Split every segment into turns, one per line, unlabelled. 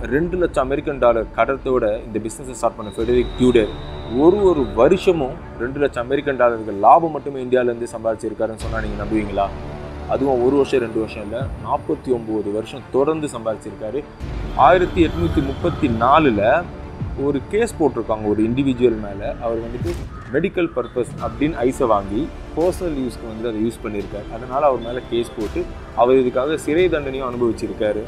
ரெண்டு லட்சம் American dollar கடத்தோட இந்த பிஸ்னஸை ஸ்டார்ட் பண்ண ஃபெடரிக் டியூடர் ஒரு ஒரு வருஷமும் ரெண்டு லட்சம் அமெரிக்கன் டாலர்கள் லாபம் மட்டுமே இந்தியாவிலேருந்து சம்பாதிச்சிருக்காருன்னு சொன்னால் நீங்கள் நம்புவீங்களா அதுவும் ஒரு வருஷம் ரெண்டு வருஷம் இல்லை நாற்பத்தி ஒம்பது வருஷம் தொடர்ந்து சம்பாதிச்சிருக்காரு ஆயிரத்தி எட்நூற்றி முப்பத்தி நாலில் ஒரு கேஸ் போட்டிருக்காங்க ஒரு இண்டிவிஜுவல் மேலே அவர் வந்துட்டு மெடிக்கல் பர்பஸ் அப்படின்னு ஐஸை வாங்கி பர்சனல் யூஸ்க்கு வந்து அதை யூஸ் பண்ணியிருக்காரு அதனால் அவர் மேலே கேஸ் போட்டு அவர் இதுக்காக சிறை தண்டனையும் அனுபவிச்சிருக்காரு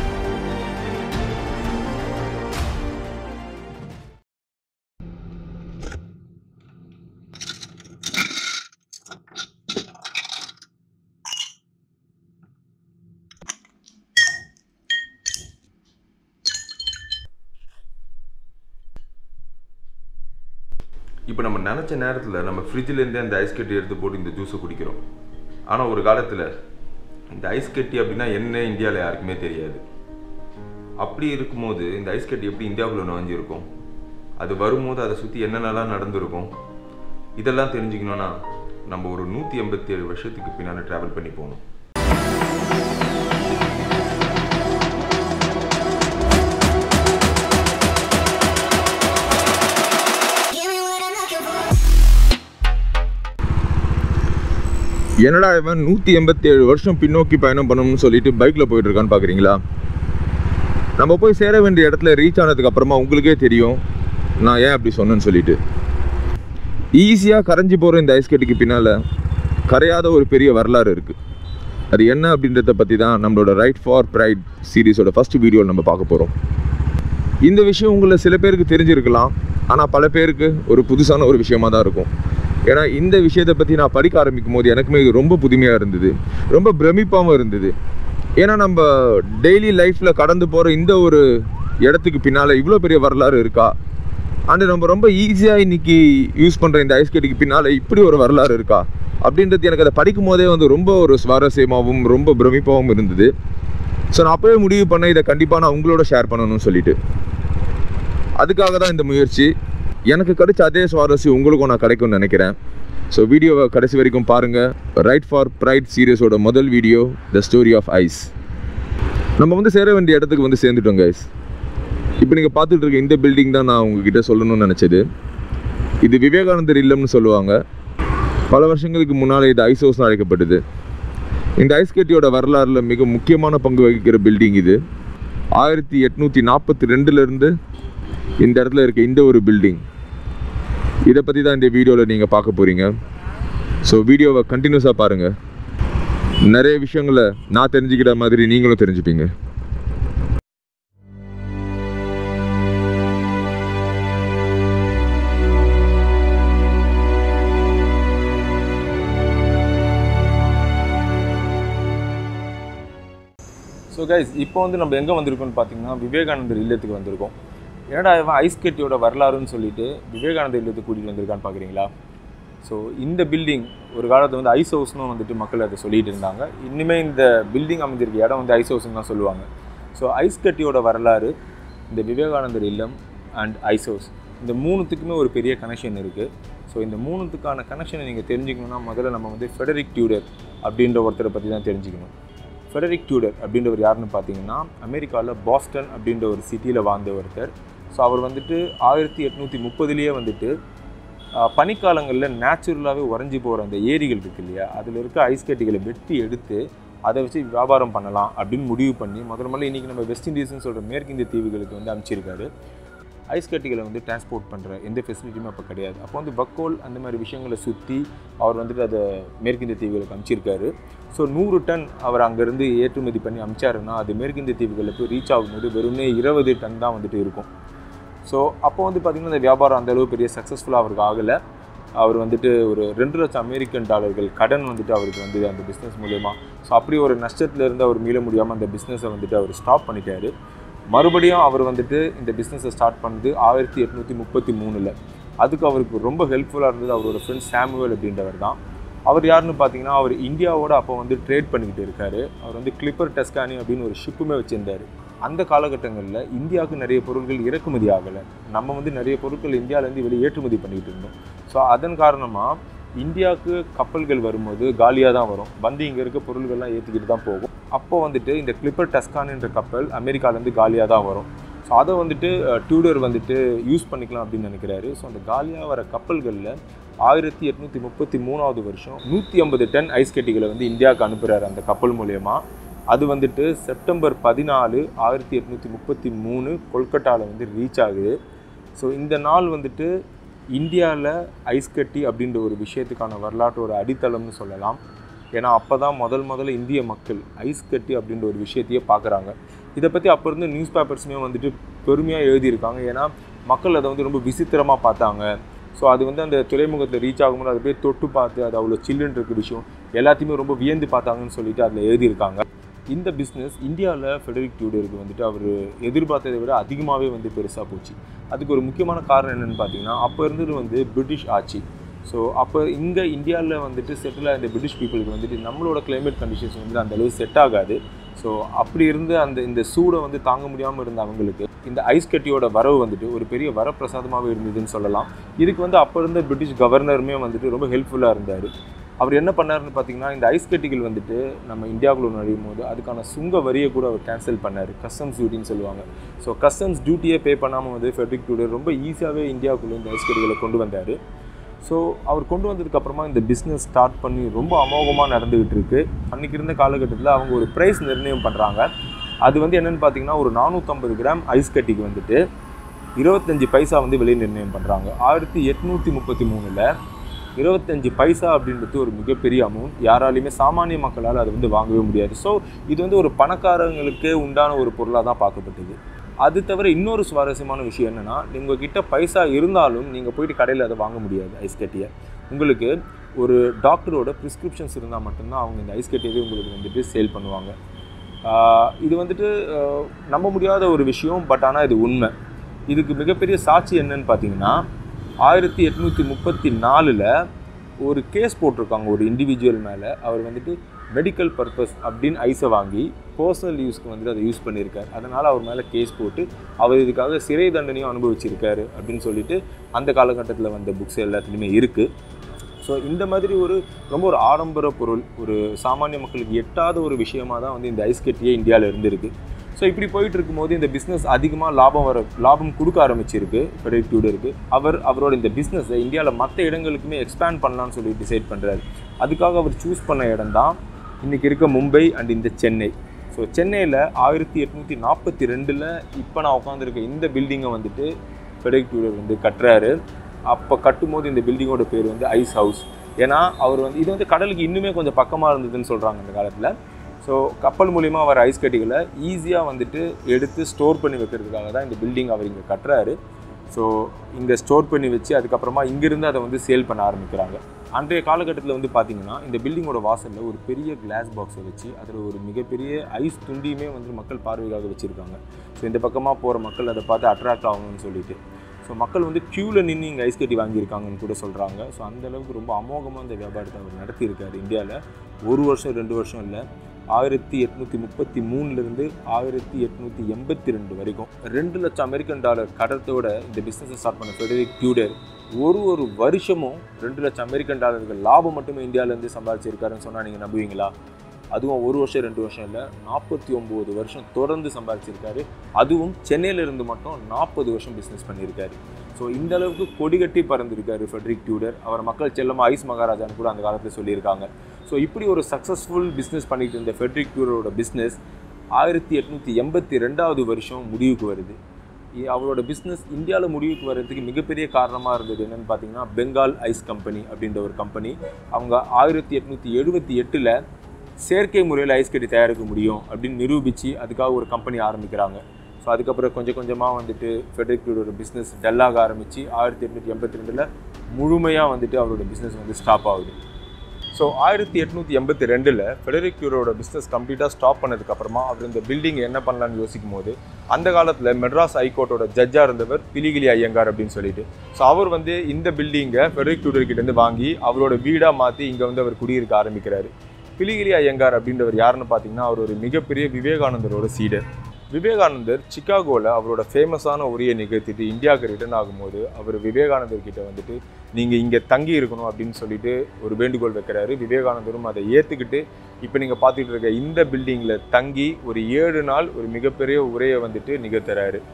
இப்போ நம்ம நினச்ச நேரத்தில் நம்ம ஃப்ரிட்ஜிலேருந்தே அந்த ஐஸ் கட்டி எடுத்து போட்டு இந்த ஜூஸை குடிக்கிறோம் ஆனால் ஒரு காலத்தில் இந்த ஐஸ் கட்டி அப்படின்னா என்ன இந்தியாவில் யாருக்குமே தெரியாது அப்படி இருக்கும்போது இந்த ஐஸ் கட்டி எப்படி இந்தியாவுக்குள்ள நுழைஞ்சிருக்கும் அது வரும்போது அதை சுற்றி என்னென்னலாம் நடந்திருக்கும் இதெல்லாம் தெரிஞ்சுக்கணுன்னா நம்ம ஒரு நூற்றி எண்பத்தி ஏழு வருஷத்துக்கு பின்னால் ட்ராவல் பண்ணி போகணும்
Give me what I'm looking for.
என்னடா இவன் நூற்றி எண்பத்தி ஏழு வருஷம் பின்னோக்கி பயணம் பண்ணணும்னு சொல்லிட்டு பைக்கில் போயிட்டு இருக்கான்னு பார்க்குறீங்களா நம்ம போய் சேர வேண்டிய இடத்துல ரீச் ஆனதுக்கு அப்புறமா உங்களுக்கே தெரியும் நான் ஏன் அப்படி சொன்னேன்னு சொல்லிட்டு ஈஸியாக கரைஞ்சி போகிற இந்த ஐஸ் கட்டிக்கு பின்னால் கரையாத ஒரு பெரிய வரலாறு இருக்குது அது என்ன அப்படின்றத பற்றி தான் நம்மளோட ரைட் ஃபார் ப்ரைட் சீரிஸோட ஃபஸ்ட் வீடியோ நம்ம பார்க்க போகிறோம் இந்த விஷயம் உங்களை சில பேருக்கு தெரிஞ்சிருக்கலாம் ஆனால் பல பேருக்கு ஒரு புதுசான ஒரு விஷயமா தான் இருக்கும் ஏன்னா இந்த விஷயத்தை பற்றி நான் படிக்க ஆரம்பிக்கும் போது எனக்குமே இது ரொம்ப புதுமையாக இருந்தது ரொம்ப பிரமிப்பாகவும் இருந்தது ஏன்னா நம்ம டெய்லி லைஃப்பில் கடந்து போகிற இந்த ஒரு இடத்துக்கு பின்னால் இவ்வளோ பெரிய வரலாறு இருக்கா அண்டு நம்ம ரொம்ப ஈஸியாக இன்னைக்கு யூஸ் பண்ணுற இந்த ஐஸ் கட்டிக்கு பின்னால் இப்படி ஒரு வரலாறு இருக்கா அப்படின்றது எனக்கு அதை படிக்கும் போதே வந்து ரொம்ப ஒரு சுவாரஸ்யமாகவும் ரொம்ப பிரமிப்பாகவும் இருந்தது ஸோ நான் அப்போவே முடிவு பண்ண இதை கண்டிப்பாக நான் உங்களோட ஷேர் பண்ணணும்னு சொல்லிட்டு அதுக்காக தான் இந்த முயற்சி எனக்கு கிடைச்ச அதே சுவாரஸ்யம் உங்களுக்கும் நான் கிடைக்கும்னு நினைக்கிறேன் ஸோ வீடியோவை கடைசி வரைக்கும் பாருங்கள் ரைட் ஃபார் ப்ரைட் சீரியஸோட முதல் வீடியோ த ஸ்டோரி ஆஃப் ஐஸ் நம்ம வந்து சேர வேண்டிய இடத்துக்கு வந்து சேர்ந்துட்டோம் கைஸ் இப்போ நீங்கள் பார்த்துட்டு இருக்க இந்த பில்டிங் தான் நான் உங்ககிட்ட சொல்லணும்னு நினச்சது இது விவேகானந்தர் இல்லம்னு சொல்லுவாங்க பல வருஷங்களுக்கு முன்னால் இது ஐஸ் ஹவுஸ்னு அழைக்கப்பட்டது இந்த ஐஸ் கட்டியோட வரலாறுல மிக முக்கியமான பங்கு வகிக்கிற பில்டிங் இது ஆயிரத்தி எட்நூற்றி நாற்பத்தி ரெண்டுலேருந்து இந்த இடத்துல இருக்க இந்த ஒரு பில்டிங் இதை பற்றி தான் இந்த வீடியோவில் நீங்கள் பார்க்க போகிறீங்க ஸோ வீடியோவை கண்டினியூஸாக பாருங்கள் நிறைய விஷயங்களை நான் தெரிஞ்சுக்கிற மாதிரி நீங்களும் தெரிஞ்சுப்பீங்க
ஸோ கைஸ் இப்போ வந்து நம்ம எங்கே வந்திருக்கோம்னு பார்த்தீங்கன்னா விவேகானந்தர் இல்லத்துக்கு வந்திருக்கோம் என்னடா இவன் ஐஸ் கட்டியோட வரலாறுன்னு சொல்லிட்டு விவேகானந்தர் இல்லத்துக்கு கூட்டிகிட்டு வந்திருக்கான்னு பார்க்குறீங்களா ஸோ இந்த பில்டிங் ஒரு காலத்தில் வந்து ஐஸ் ஹவுஸ்னு வந்துட்டு மக்கள் அதை சொல்லிட்டு இருந்தாங்க இன்னுமே இந்த பில்டிங் அமைஞ்சிருக்க இடம் வந்து ஐஸ் ஹவுஸ்னு தான் சொல்லுவாங்க ஸோ ஐஸ் கட்டியோட வரலாறு இந்த விவேகானந்தர் இல்லம் அண்ட் ஐஸ் ஹவுஸ் இந்த மூணுத்துக்குமே ஒரு பெரிய கனெக்ஷன் இருக்குது ஸோ இந்த மூணுத்துக்கான கனெக்ஷனை நீங்கள் தெரிஞ்சுக்கணுன்னா முதல்ல நம்ம வந்து ஃபெடரிக் டியூடர் அப்படின்ற ஒருத்தரை பற்றி தான் தெரிஞ்சுக்கணும் ஃபெடரிக் டியூடர் அப்படின்றவர் யாருன்னு பார்த்தீங்கன்னா அமெரிக்காவில் பாஸ்டன் அப்படின்ற ஒரு சிட்டியில் வாழ்ந்த ஒருத்தர் ஸோ அவர் வந்துட்டு ஆயிரத்தி எட்நூற்றி முப்பதுலேயே வந்துட்டு ஆஹ், பனிக்காலங்களில் நேச்சுரலாகவே உறைஞ்சி போகிற அந்த ஏரிகள் இருக்கு இல்லையா அதில் இருக்க ஐஸ் கட்டிகளை வெட்டி எடுத்து அதை வச்சு வியாபாரம் பண்ணலாம் அப்படின்னு முடிவு பண்ணி முதல்ல முதல்ல இன்றைக்கி நம்ம வெஸ்ட் இண்டீஸ்னு சொல்கிற மேற்கிந்திய தீவுகளுக்கு வந்து அனுப்பிச்சிருக்காரு ஐஸ் கட்டிகளை வந்து டிரான்ஸ்போர்ட் பண்ணுற எந்த ஃபெசிலிட்டியுமே அப்போ கிடையாது அப்போ வந்து பக்கோல் அந்த மாதிரி விஷயங்களை சுற்றி அவர் வந்துட்டு அதை மேற்கிந்திய தீவுகளுக்கு அனுப்பிச்சிருக்காரு ஸோ நூறு டன் அவர் அங்கேருந்து ஏற்றுமதி பண்ணி அமிச்சாருன்னா அது மேற்கிந்திய தீவுகளில் போய் ரீச் ஆகும்போது வெறுமே இருபது டன் தான் வந்துட்டு இருக்கும் ஸோ அப்போ வந்து பார்த்திங்கன்னா இந்த வியாபாரம் அந்த அளவு பெரிய சக்ஸஸ்ஃபுல்லாக அவருக்கு ஆகலை அவர் வந்துட்டு ஒரு ரெண்டு லட்சம் அமெரிக்கன் டாலர்கள் கடன் வந்துட்டு அவருக்கு வந்து அந்த பிஸ்னஸ் மூலயமா ஸோ அப்படி ஒரு நஷ்டத்துல இருந்து அவர் மீள முடியாமல் அந்த பிஸ்னஸை வந்துட்டு அவர் ஸ்டாப் பண்ணிட்டாரு மறுபடியும் அவர் வந்துட்டு இந்த பிஸ்னஸை ஸ்டார்ட் பண்ணது ஆயிரத்தி எட்நூற்றி முப்பத்தி மூணில் அதுக்கு அவருக்கு ரொம்ப ஹெல்ப்ஃபுல்லாக இருந்தது அவரோட ஃப்ரெண்ட் சாமுவேல் அப்படின்றவர் தான் அவர் யாருன்னு பார்த்தீங்கன்னா அவர் இந்தியாவோட அப்போ வந்து ட்ரேட் பண்ணிக்கிட்டு இருக்காரு அவர் வந்து கிளிப்பர் டஸ்கானி அப்படின்னு ஒரு ஷிப்புமே வச்சுருந்தாரு அந்த காலகட்டங்களில் இந்தியாவுக்கு நிறைய பொருட்கள் இறக்குமதி ஆகலை நம்ம வந்து நிறைய பொருட்கள் இந்தியாவிலேருந்து வெளியே ஏற்றுமதி பண்ணிக்கிட்டு இருந்தோம் ஸோ அதன் காரணமாக இந்தியாவுக்கு கப்பல்கள் வரும்போது காலியாக தான் வரும் வந்து இங்கே இருக்க பொருள்கள்லாம் ஏற்றிக்கிட்டு தான் போகும் அப்போ வந்துட்டு இந்த கிளிப்பர் டஸ்கான்ன்ற கப்பல் அமெரிக்காலேருந்து காலியாக தான் வரும் ஸோ அதை வந்துட்டு டியூடர் வந்துட்டு யூஸ் பண்ணிக்கலாம் அப்படின்னு நினைக்கிறாரு ஸோ அந்த காலியாக வர கப்பல்களில் ஆயிரத்தி எட்நூற்றி முப்பத்தி மூணாவது வருஷம் நூற்றி ஐம்பது டன் ஐஸ் கட்டிகளை வந்து இந்தியாவுக்கு அனுப்புகிறாரு அந்த கப்பல் மூலயமா அது வந்துட்டு செப்டம்பர் பதினாலு ஆயிரத்தி எட்நூற்றி முப்பத்தி மூணு கொல்கட்டாவில் வந்து ரீச் ஆகுது ஸோ இந்த நாள் வந்துட்டு இந்தியாவில் ஐஸ் கட்டி அப்படின்ற ஒரு விஷயத்துக்கான வரலாற்றோட அடித்தளம்னு சொல்லலாம் ஏன்னா அப்போ தான் முதல் முதல்ல இந்திய மக்கள் ஐஸ் கட்டி அப்படின்ற ஒரு விஷயத்தையே பார்க்குறாங்க இதை பற்றி அப்போ இருந்து நியூஸ் பேப்பர்ஸுமே வந்துட்டு பெருமையாக எழுதியிருக்காங்க ஏன்னா மக்கள் அதை வந்து ரொம்ப விசித்திரமாக பார்த்தாங்க ஸோ அது வந்து அந்த துறைமுகத்தில் ரீச் ஆகும்போது அதை போய் தொட்டு பார்த்து அது அவ்வளோ சில்லுன்னு இருக்க விஷயம் எல்லாத்தையுமே ரொம்ப வியந்து பார்த்தாங்கன்னு சொல்லிட்டு அதில் எழுதியிருக்காங்க இந்த பிஸ்னஸ் இந்தியாவில் ஃபெடரிக் டியூடருக்கு வந்துட்டு அவர் எதிர்பார்த்ததை விட அதிகமாகவே வந்து பெருசாக போச்சு அதுக்கு ஒரு முக்கியமான காரணம் என்னென்னு பார்த்தீங்கன்னா அப்போ இருந்தது வந்து பிரிட்டிஷ் ஆட்சி ஸோ அப்போ இங்கே இந்தியாவில் வந்துட்டு செட்டில் ஆகிற பிரிட்டிஷ் பீப்புளுக்கு வந்துட்டு நம்மளோட climate கண்டிஷன்ஸ் வந்து அந்த அளவு செட் ஆகாது ஸோ அப்படி இருந்து அந்த இந்த சூடை வந்து தாங்க முடியாமல் இருந்த அவங்களுக்கு இந்த ஐஸ் கட்டியோட வரவு வந்துட்டு ஒரு பெரிய வரப்பிரசாதமாகவே இருந்ததுன்னு சொல்லலாம் இதுக்கு வந்து அப்போ இருந்த பிரிட்டிஷ் கவர்னருமே வந்துட்டு ரொம்ப ஹெல்ப்ஃபுல்லாக இருந்தார் அவர் என்ன பண்ணாருன்னு பார்த்தீங்கன்னா இந்த ஐஸ் கட்டிகள் வந்துட்டு நம்ம இந்தியாவுக்குள்ள நுழையும் போது அதுக்கான சுங்க வரியை கூட அவர் கேன்சல் பண்ணார் கஸ்டம்ஸ் டியூட்டின்னு சொல்லுவாங்க ஸோ கஸ்டம்ஸ் டியூட்டியே பே பண்ணாமல் வந்து ஃபெட்ரிக் டூடர் ரொம்ப ஈஸியாகவே இந்தியாவுக்குள்ளே இந்த ஐஸ் கட்டிகளை கொண்டு வந்தார் ஸோ அவர் கொண்டு வந்ததுக்கு அப்புறமா இந்த பிஸ்னஸ் ஸ்டார்ட் பண்ணி ரொம்ப அமோகமாக நடந்துகிட்டு இருக்கு அன்னைக்கு இருந்த காலகட்டத்தில் அவங்க ஒரு ப்ரைஸ் நிர்ணயம் பண்ணுறாங்க அது வந்து என்னன்னு பார்த்தீங்கன்னா ஒரு நானூற்றம்பது கிராம் ஐஸ் கட்டிக்கு வந்துட்டு இருபத்தஞ்சி பைசா வந்து விலை நிர்ணயம் பண்ணுறாங்க ஆயிரத்தி எட்நூற்றி முப்பத்தி மூணில் இருபத்தஞ்சி பைசா அப்படின்றது ஒரு மிகப்பெரிய அமௌண்ட் யாராலையுமே சாமானிய மக்களால் அதை வந்து வாங்கவே முடியாது ஸோ இது வந்து ஒரு பணக்காரங்களுக்கு உண்டான ஒரு பொருளாக தான் பார்க்கப்பட்டது அது தவிர இன்னொரு சுவாரஸ்யமான விஷயம் என்னென்னா உங்கள் கிட்ட பைசா இருந்தாலும் நீங்கள் போயிட்டு கடையில் அதை வாங்க முடியாது ஐஸ் கட்டியை உங்களுக்கு ஒரு டாக்டரோட ப்ரிஸ்கிரிப்ஷன்ஸ் இருந்தால் மட்டும்தான் அவங்க இந்த ஐஸ் கட்டியவே உங்களுக்கு வந்துட்டு சேல் பண்ணுவாங்க ஆஹ் இது வந்துட்டு ஆஹ் நம்ப முடியாத ஒரு விஷயம் பட் ஆனால் இது உண்மை இதுக்கு மிகப்பெரிய சாட்சி என்னன்னு பார்த்தீங்கன்னா ஆயிரத்தி எட்நூற்றி முப்பத்தி நாலில் ஒரு கேஸ் போட்டிருக்காங்க ஒரு இண்டிவிஜுவல் மேலே அவர் வந்துட்டு மெடிக்கல் பர்பஸ் அப்படின்னு ஐஸை வாங்கி பர்சனல் யூஸ்க்கு வந்துட்டு அதை யூஸ் பண்ணியிருக்காரு அதனால் அவர் மேலே கேஸ் போட்டு அவர் இதுக்காக சிறை தண்டனையும் அனுபவிச்சிருக்காரு அப்படின்னு சொல்லிட்டு அந்த காலகட்டத்தில் வந்த புக்ஸ் எல்லாத்துலேயுமே இருக்குது ஸோ இந்த மாதிரி ஒரு ரொம்ப ஒரு ஆடம்பர பொருள் ஒரு சாமானிய மக்களுக்கு எட்டாத ஒரு விஷயமா தான் வந்து இந்த ஐஸ் கட்டியே இந்தியாவில் இருந்திருக்கு ஸோ இப்படி போயிட்டு இருக்கும்போது இந்த பிஸ்னஸ் அதிகமாக லாபம் வர லாபம் கொடுக்க ஆரம்பிச்சிருக்கு ஃபெடரிக் டியூடருக்கு அவர் அவரோட இந்த பிஸ்னஸை இந்தியாவில் மற்ற இடங்களுக்குமே எக்ஸ்பேண்ட் பண்ணலாம்னு சொல்லி டிசைட் பண்ணுறாரு அதுக்காக அவர் சூஸ் பண்ண இடம் தான் இன்றைக்கி இருக்க மும்பை அண்ட் இந்த சென்னை ஸோ சென்னையில் ஆயிரத்தி எட்நூற்றி நாற்பத்தி ரெண்டில் இப்போ நான் உட்காந்துருக்க இந்த பில்டிங்கை வந்துட்டு ஃபெடரிக் டியூடர் வந்து கட்டுறாரு அப்போ கட்டும்போது இந்த பில்டிங்கோட பேர் வந்து ஐஸ் ஹவுஸ் ஏன்னா அவர் வந்து இது வந்து கடலுக்கு இன்னுமே கொஞ்சம் பக்கமாக இருந்ததுன்னு சொல்கிறாங்க அந்த காலத்தில் ஸோ கப்பல் மூலிமா வர ஐஸ் கட்டிகளை ஈஸியாக வந்துட்டு எடுத்து ஸ்டோர் பண்ணி வைக்கிறதுக்காக தான் இந்த பில்டிங் அவர் இங்கே கட்டுறாரு ஸோ இங்கே ஸ்டோர் பண்ணி வச்சு அதுக்கப்புறமா இங்கிருந்து அதை வந்து சேல் பண்ண ஆரம்பிக்கிறாங்க அன்றைய காலகட்டத்தில் வந்து பார்த்தீங்கன்னா இந்த பில்டிங்கோட வாசலில் ஒரு பெரிய கிளாஸ் பாக்ஸை வச்சு அதில் ஒரு மிகப்பெரிய ஐஸ் துண்டியுமே வந்து மக்கள் பார்வைக்காக வச்சுருக்காங்க ஸோ இந்த பக்கமாக போகிற மக்கள் அதை பார்த்து அட்ராக்ட் ஆகணும்னு சொல்லிட்டு ஸோ மக்கள் வந்து க்யூவில் நின்று இங்கே ஐஸ் கட்டி வாங்கியிருக்காங்கன்னு கூட சொல்கிறாங்க ஸோ அந்த அளவுக்கு ரொம்ப அமோகமாக இந்த வியாபாரத்தை அவர் நடத்தியிருக்காரு இந்தியாவில் ஒரு வருஷம் ரெண்டு வருஷம் இல்லை ஆயிரத்தி எட்நூற்றி முப்பத்தி மூணுலேருந்து ஆயிரத்தி எட்நூற்றி எண்பத்தி ரெண்டு வரைக்கும் ரெண்டு லட்சம் அமெரிக்கன் டாலர் கடத்தோட இந்த பிஸ்னஸை ஸ்டார்ட் பண்ண ஃபெடரிக் டியூடர் ஒரு ஒரு வருஷமும் ரெண்டு லட்சம் அமெரிக்கன் டாலர்கள் லாபம் மட்டுமே இந்தியாவிலேருந்து சம்பாதிச்சிருக்காருன்னு சொன்னால் நீங்கள் நம்புவீங்களா அதுவும் ஒரு வருஷம் ரெண்டு வருஷம் இல்லை நாற்பத்தி ஒம்பது வருஷம் தொடர்ந்து சம்பாதிச்சிருக்காரு அதுவும் சென்னையில இருந்து மட்டும் நாற்பது வருஷம் பிஸ்னஸ் பண்ணியிருக்காரு ஸோ இந்த அளவுக்கு கொடிகட்டி பறந்திருக்காரு ஃபெட்ரிக் டியூடர் அவர் மக்கள் செல்லமாக ஐஸ் மகாராஜான்னு கூட அந்த காலத்தில் சொல்லியிருக்காங்க ஸோ இப்படி ஒரு சக்ஸஸ்ஃபுல் பிஸ்னஸ் பண்ணிட்டு இருந்த ஃபெட்ரிக் டியூடரோட பிஸ்னஸ் ஆயிரத்தி எட்நூற்றி எண்பத்தி ரெண்டாவது வருஷம் முடிவுக்கு வருது இ- அவரோட பிஸ்னஸ் இந்தியாவில் முடிவுக்கு வர்றதுக்கு மிகப்பெரிய காரணமாக இருந்தது என்னன்னு பார்த்தீங்கன்னா பெங்கால் ஐஸ் கம்பெனி அப்படின்ற ஒரு கம்பெனி அவங்க ஆயிரத்தி எட்நூற்றி எழுபத்தி எட்டில் செயற்கை முறையில் ஐஸ் கட்டி தயாரிக்க முடியும் அப்படின்னு நிரூபித்து அதுக்காக ஒரு கம்பெனி ஆரம்பிக்கிறாங்க ஸோ அதுக்கப்புறம் கொஞ்சம் கொஞ்சமாக வந்துட்டு ஃபெட்ரிக் ஒரு பிஸ்னஸ் டல்லாக ஆரம்பித்து ஆயிரத்தி எட்நூற்றி எண்பத்தி ரெண்டில் முழுமையாக வந்துட்டு அவரோட பிஸ்னஸ் வந்து ஸ்டாப் ஆகுது ஸோ ஆயிரத்தி எட்நூற்றி எண்பத்தி ரெண்டில் ஃபெடரிக் கியூரோட பிஸ்னஸ் கம்ப்ளீட்டாக ஸ்டாப் பண்ணதுக்கப்புறமா அவர் இந்த பில்டிங் என்ன பண்ணலான்னு யோசிக்கும் போது அந்த காலத்தில் மெட்ராஸ் ஹைகோர்ட்டோட ஜட்ஜாக இருந்தவர் பிலிகிலி ஐயங்கார் அப்படின்னு சொல்லிட்டு ஸோ அவர் வந்து இந்த பில்டிங்கை ஃபெடரிக் கியூடர் கிட்டேருந்து வாங்கி அவரோட வீடாக மாற்றி இங்கே வந்து அவர் குடியிருக்க ஆரம்பிக்கிறாரு பிலிகிலி ஐயங்கார் அப்படின்றவர் யாருன்னு பார்த்தீங்கன்னா அவர் ஒரு மிகப்பெரிய விவேகானந்தரோட சீடர் விவேகானந்தர் சிகாகோவில் அவரோட ஃபேமஸான உரையை நிகழ்த்திட்டு இந்தியாவுக்கு ரிட்டர்ன் ஆகும்போது அவர் விவேகானந்தர் கிட்ட வந்துட்டு நீங்கள் இங்கே தங்கி இருக்கணும் அப்படின்னு சொல்லிட்டு ஒரு வேண்டுகோள் வைக்கிறாரு விவேகானந்தரும் அதை ஏற்றுக்கிட்டு இப்போ நீங்கள் பார்த்துட்டு இருக்க இந்த பில்டிங்கில் தங்கி ஒரு ஏழு நாள் ஒரு மிகப்பெரிய உரையை வந்துட்டு நிகழ்த்துறாரு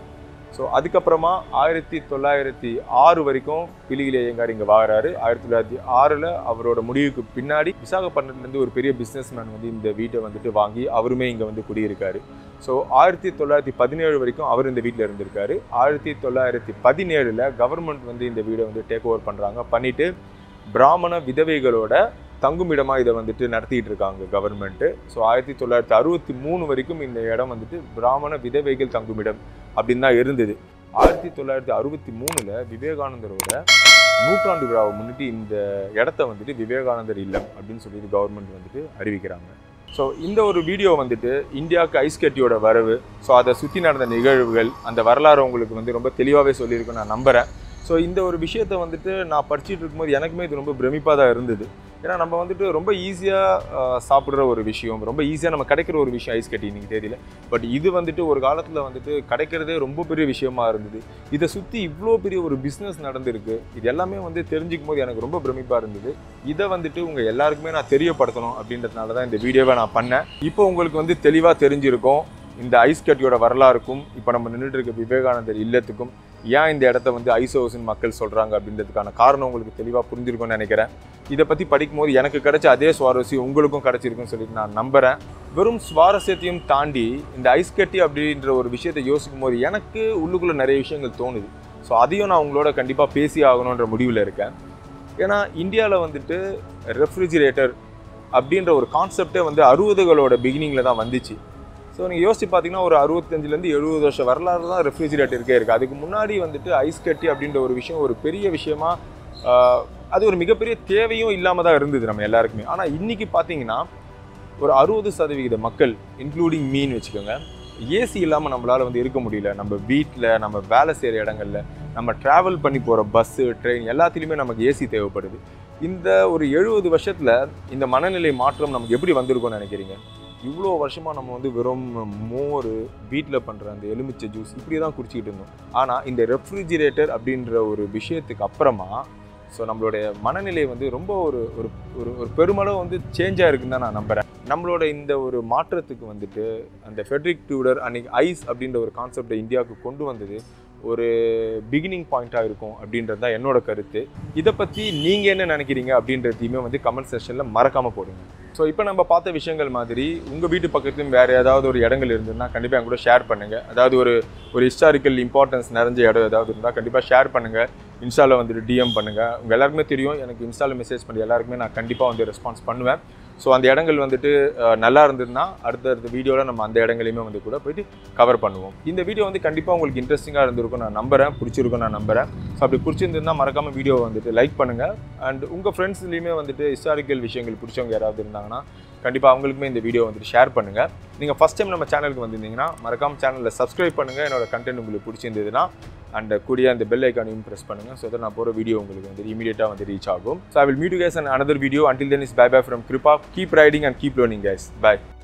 ஸோ அதுக்கப்புறமா ஆயிரத்தி தொள்ளாயிரத்தி ஆறு வரைக்கும் பிலிகிலி ஐயங்கார் இங்கே வாங்குறாரு ஆயிரத்தி தொள்ளாயிரத்தி ஆறில் அவரோட முடிவுக்கு பின்னாடி விசாகப்பட்டினத்துலேருந்து ஒரு பெரிய பிஸ்னஸ் மேன் வந்து இந்த வீட்டை வந்துட்டு வாங்கி அவருமே இங்கே வந்து குடியிருக்காரு ஸோ ஆயிரத்தி தொள்ளாயிரத்தி பதினேழு வரைக்கும் அவர் இந்த வீட்டில் இருந்திருக்காரு ஆயிரத்தி தொள்ளாயிரத்தி பதினேழில் கவர்மெண்ட் வந்து இந்த வீடை வந்து டேக் ஓவர் பண்ணுறாங்க பண்ணிட்டு பிராமண விதவைகளோட தங்குமிடமா இதை வந்துட்டு நடத்திட்டு இருக்காங்க கவர்மெண்ட்டு ஸோ ஆயிரத்தி தொள்ளாயிரத்தி அறுபத்தி மூணு வரைக்கும் இந்த இடம் வந்துட்டு பிராமண விதவைகள் தங்குமிடம் அப்படின்னு தான் இருந்தது ஆயிரத்தி தொள்ளாயிரத்தி அறுபத்தி மூணுல விவேகானந்தரோட நூற்றாண்டு விழாவை முன்னிட்டு இந்த இடத்த வந்துட்டு விவேகானந்தர் இல்லம் அப்படின்னு சொல்லிட்டு கவர்மெண்ட் வந்துட்டு அறிவிக்கிறாங்க ஸோ இந்த ஒரு வீடியோ வந்துட்டு இந்தியாவுக்கு ஐஸ் கட்டியோட வரவு ஸோ அதை சுற்றி நடந்த நிகழ்வுகள் அந்த வரலாறு உங்களுக்கு வந்து ரொம்ப தெளிவாகவே சொல்லியிருக்கும் நான் நம்புகிறேன் ஸோ இந்த ஒரு விஷயத்தை வந்துட்டு நான் படிச்சுட்டு இருக்கும்போது எனக்குமே இது ரொம்ப பிரமிப்பாக தான் இருந்தது ஏன்னா நம்ம வந்துட்டு ரொம்ப ஈஸியாக சாப்பிட்ற ஒரு விஷயம் ரொம்ப ஈஸியாக நம்ம கிடைக்கிற ஒரு விஷயம் ஐஸ் கட்டி இன்னைக்கு தெரியல பட் இது வந்துட்டு ஒரு காலத்தில் வந்துட்டு கிடைக்கிறதே ரொம்ப பெரிய விஷயமா இருந்தது இதை சுற்றி இவ்வளோ பெரிய ஒரு பிஸ்னஸ் நடந்திருக்கு இது எல்லாமே வந்து தெரிஞ்சுக்கும் போது எனக்கு ரொம்ப பிரமிப்பாக இருந்தது இதை வந்துட்டு உங்கள் எல்லாருக்குமே நான் தெரியப்படுத்தணும் அப்படின்றதுனால தான் இந்த வீடியோவை நான் பண்ணேன் இப்போ உங்களுக்கு வந்து தெளிவாக தெரிஞ்சிருக்கும் இந்த ஐஸ் கட்டியோட வரலாறுக்கும் இப்போ நம்ம நின்றுட்டு இருக்க விவேகானந்தர் இல்லத்துக்கும் ஏன் இந்த இடத்த வந்து ஐஸ் ஹவுஸ்னு மக்கள் சொல்கிறாங்க அப்படின்றதுக்கான காரணம் உங்களுக்கு தெளிவாக புரிஞ்சிருக்கும்னு நினைக்கிறேன் இதை பற்றி படிக்கும்போது எனக்கு கிடைச்ச அதே சுவாரஸ்யம் உங்களுக்கும் கிடைச்சிருக்குன்னு சொல்லிட்டு நான் நம்புகிறேன் வெறும் சுவாரஸ்யத்தையும் தாண்டி இந்த ஐஸ் கட்டி அப்படின்ற ஒரு விஷயத்தை யோசிக்கும் போது எனக்கு உள்ளுக்குள்ளே நிறைய விஷயங்கள் தோணுது ஸோ அதையும் நான் உங்களோட கண்டிப்பாக பேசி ஆகணுன்ற முடிவில் இருக்கேன் ஏன்னா இந்தியாவில் வந்துட்டு ரெஃப்ரிஜிரேட்டர் அப்படின்ற ஒரு கான்செப்டே வந்து அறுபதுகளோட பிகினிங்கில் தான் வந்துச்சு ஸோ நீங்கள் யோசிச்சு பார்த்தீங்கன்னா ஒரு அறுபத்தஞ்சிலேருந்து எழுபது வருஷம் வரலாறு தான் ரெஃப்ரிஜிரேட்டருக்கே இருக்குது அதுக்கு முன்னாடி வந்துட்டு ஐஸ் கட்டி அப்படின்ற ஒரு விஷயம் ஒரு பெரிய விஷயமா ஆஹ், அது ஒரு மிகப்பெரிய தேவையும் இல்லாமல் தான் இருந்தது நம்ம எல்லாருக்குமே ஆனால் இன்னைக்கு பார்த்தீங்கன்னா ஒரு அறுபது சதவிகித மக்கள் இன்க்ளூடிங் மீன் வச்சுக்கோங்க ஏசி இல்லாமல் நம்மளால் வந்து இருக்க முடியல நம்ம வீட்டில் நம்ம வேலை செய்கிற இடங்கள்ல நம்ம ட்ராவல் பண்ணி போகிற பஸ்ஸு ட்ரெயின் எல்லாத்துலேயுமே நமக்கு ஏசி தேவைப்படுது இந்த ஒரு எழுபது வருஷத்தில் இந்த மனநிலை மாற்றம் நமக்கு எப்படி வந்திருக்கும்னு நினைக்கிறீங்க இவ்வளோ வருஷமாக நம்ம வந்து வெறும் மோர் வீட்டில் பண்ணுற அந்த எலுமிச்சை ஜூஸ் இப்படி தான் குடிச்சிக்கிட்டு இருந்தோம் ஆனால் இந்த ரெஃப்ரிஜிரேட்டர் அப்படின்ற ஒரு விஷயத்துக்கு அப்புறமா ஸோ நம்மளுடைய மனநிலை வந்து ரொம்ப ஒரு ஒரு ஒரு ஒரு பெருமளவு வந்து சேஞ்ச் ஆயிருக்குன்னு தான் நான் நம்புகிறேன் நம்மளோட இந்த ஒரு மாற்றத்துக்கு வந்துட்டு அந்த ஃபெட்ரிக் டியூடர் அன்னைக்கு ஐஸ் அப்படின்ற ஒரு கான்செப்டை இந்தியாவுக்கு கொண்டு வந்தது ஒரு பிகினிங் பாயிண்ட்டாக இருக்கும் அப்படின்றது தான் என்னோட கருத்து இதை பற்றி நீங்கள் என்ன நினைக்கிறீங்க அப்படின்றதையுமே வந்து கமெண்ட் செக்ஷனில் மறக்காமல் போடுங்க ஸோ இப்போ நம்ம பார்த்த விஷயங்கள் மாதிரி உங்கள் வீட்டு பக்கத்துலையும் வேறு ஏதாவது ஒரு இடங்கள் இருந்ததுன்னா கண்டிப்பாக என் கூட ஷேர் பண்ணுங்கள் அதாவது ஒரு ஒரு ஹிஸ்டாரிக்கல் இம்பார்ட்டன்ஸ் நிறைஞ்ச இடம் ஏதாவது இருந்தால் கண்டிப்பாக ஷேர் பண்ணுங்கள் இன்ஸ்டாவில் வந்துட்டு டிஎம் பண்ணுங்கள் உங்கள் எல்லாருக்குமே தெரியும் எனக்கு இன்ஸ்டாவில் மெசேஜ் பண்ணி எல்லாருக்குமே நான் கண்டிப்பாக வந்து ரெஸ்பான்ஸ் பண்ணுவேன் ஸோ அந்த இடங்கள் வந்துட்டு அஹ், நல்லா இருந்ததுன்னா அடுத்தடுத்த வீடியோவில் நம்ம அந்த இடங்களையுமே வந்து கூட போயிட்டு கவர் பண்ணுவோம் இந்த வீடியோ வந்து கண்டிப்பாக உங்களுக்கு இன்ட்ரெஸ்டிங்காக இருந்திருக்கும் நான் நம்புறேன் பிடிச்சிருக்கும் நான் நம்புறேன் ஸோ அப்படி பிடிச்சிருந்ததுன்னா மறக்காம வீடியோவை வந்துட்டு லைக் பண்ணுங்கள் அண்ட் உங்கள் ஃப்ரெண்ட்ஸ்லையுமே வந்துட்டு ஹிஸ்டாரிக்கல் விஷயங்கள் பிடிச்சவங்க யாராவது இருந்தாங்கன்னா கண்டிப்பாக அவங்களுக்குமே இந்த வீடியோ வந்துட்டு ஷேர் பண்ணுங்கள் நீங்கள் ஃபஸ்ட் டைம் நம்ம சேனலுக்கு வந்திருந்தீங்கன்னா மறக்காம சேனலில் சப்ஸ்கிரைப் பண்ணுங்கள் என்னோட கண்டென்ட் உங்களுக்கு பிடிச்சிருந்ததுன்னா அண்ட் கூடிய அந்த பெல் ஐக்கானையும் ப்ரெஸ் பண்ணுங்கள் ஸோ that நான் போகிற வீடியோ உங்களுக்கு வந்து இமீடியட்டாக வந்து ரீச் ஆகும் so I will meet you guys and another வீடியோ until then is bye bye from Kiruba keep riding and keep learning guys bye